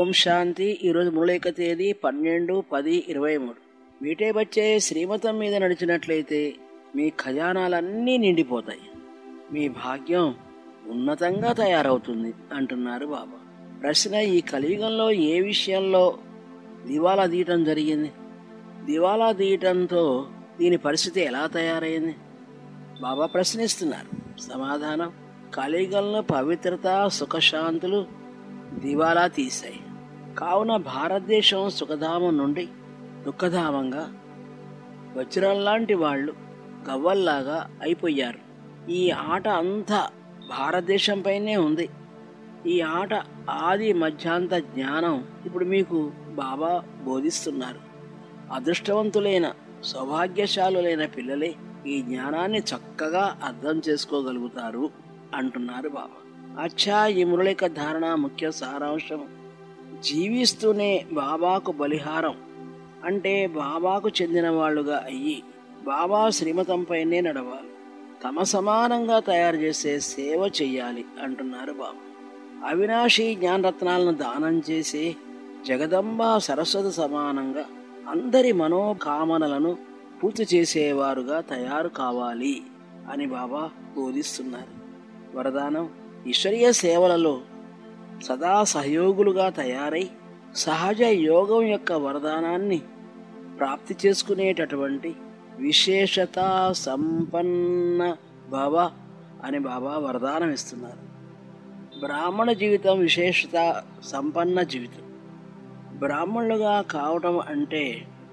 ఓం శాంతి ఈరోజు మురళిక తేదీ పన్నెండు పది ఇరవై మూడు మీటే బచ్చే శ్రీమతం మీద నడిచినట్లయితే మీ ఖజానాలన్నీ నిండిపోతాయి మీ భాగ్యం ఉన్నతంగా తయారవుతుంది అంటున్నారు బాబా ప్రశ్న ఈ కలియుగంలో ఏ విషయంలో దివాలా తీయటం జరిగింది దివాలా తీయటంతో దీని పరిస్థితి ఎలా తయారైంది బాబా ప్రశ్నిస్తున్నారు సమాధానం కలియుగంలో పవిత్రత సుఖశాంతులు దివాలా తీశాయి కావున భారతదేశం సుఖధామం నుండి దుఃఖధామంగా వజ్రంలాంటి వాళ్ళు గవ్వల్లాగా అయిపోయారు ఈ ఆట అంతా భారతదేశంపైనే ఉంది ఈ ఆట ఆది మధ్యాంత జ్ఞానం ఇప్పుడు మీకు బాబా బోధిస్తున్నారు అదృష్టవంతులైన సౌభాగ్యశాలులైన పిల్లలే ఈ జ్ఞానాన్ని చక్కగా అర్థం చేసుకోగలుగుతారు అంటున్నారు బాబా అచ్చా ఈ మురళిక ధారణ ముఖ్య సారాంశం జీవిస్తూనే బాబాకు బలిహారం అంటే బాబాకు చెందిన వాళ్ళుగా అయ్యి బాబా శ్రీమతంపైనే నడవాలి తమ సమానంగా తయారు చేసే సేవ చెయ్యాలి అంటున్నారు బాబా అవినాశి జ్ఞానరత్నాలను దానం చేసే జగదంబ సరస్వతి సమానంగా అందరి మనోకామనలను పూర్తి చేసేవారుగా తయారు కావాలి అని బాబా బోధిస్తున్నారు వరదానం ఈశ్వరీయ సేవలలో సదా సహయోగులుగా తయారై సహజ యోగం యొక్క వరదానాన్ని ప్రాప్తి చేసుకునేటటువంటి విశేషత సంపన్న భవ అని బాబా వరదానం ఇస్తున్నారు బ్రాహ్మణ జీవితం విశేషత సంపన్న జీవితం బ్రాహ్మణులుగా కావటం అంటే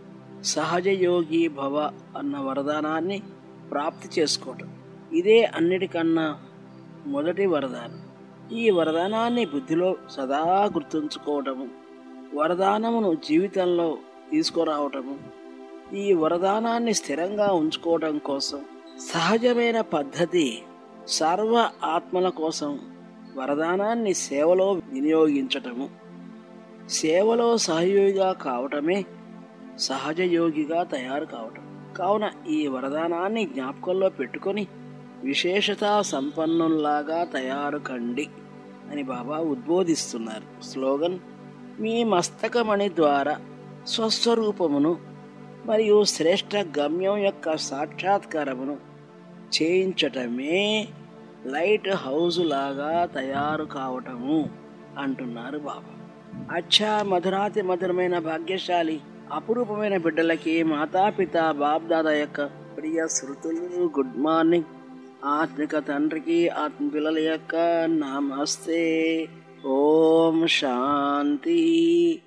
సహజ యోగి భవ అన్న వరదానాన్ని ప్రాప్తి చేసుకోవటం ఇదే అన్నిటికన్నా మొదటి వరదానం ఈ వరదానాన్ని బుద్ధిలో సదా గుర్తుంచుకోవటము వరదానమును జీవితంలో తీసుకురావటము ఈ వరదానాన్ని స్థిరంగా ఉంచుకోవటం కోసం సహజమైన పద్ధతి సర్వ ఆత్మల కోసం వరదానాన్ని సేవలో వినియోగించటము సేవలో సహయోగిగా కావటమే సహజ యోగిగా తయారు కావటం కావున ఈ వరదానాన్ని జ్ఞాపకంలో పెట్టుకొని విశేషత సంపన్నుల్లాగా తయారు కండి అని బాబా ఉద్బోధిస్తున్నారు స్లోగన్ మీ మస్తకమణి ద్వారా స్వస్వరూపమును మరియు శ్రేష్ట గమ్యం యొక్క సాక్షాత్కారమును చేయించటమే లైట్ హౌస్ లాగా తయారు కావటము అంటున్నారు బాబా అచ్చా మధురాతి మధురమైన భాగ్యశాలి అపురూపమైన బిడ్డలకి మాతాపిత బాబ్దాదా యొక్క ప్రియ శృతులు గుడ్ మార్నింగ్ ఆత్మిక తండ్రికి ఆత్మ పిల్లల యొక్క నమస్తే ఓం శాంతి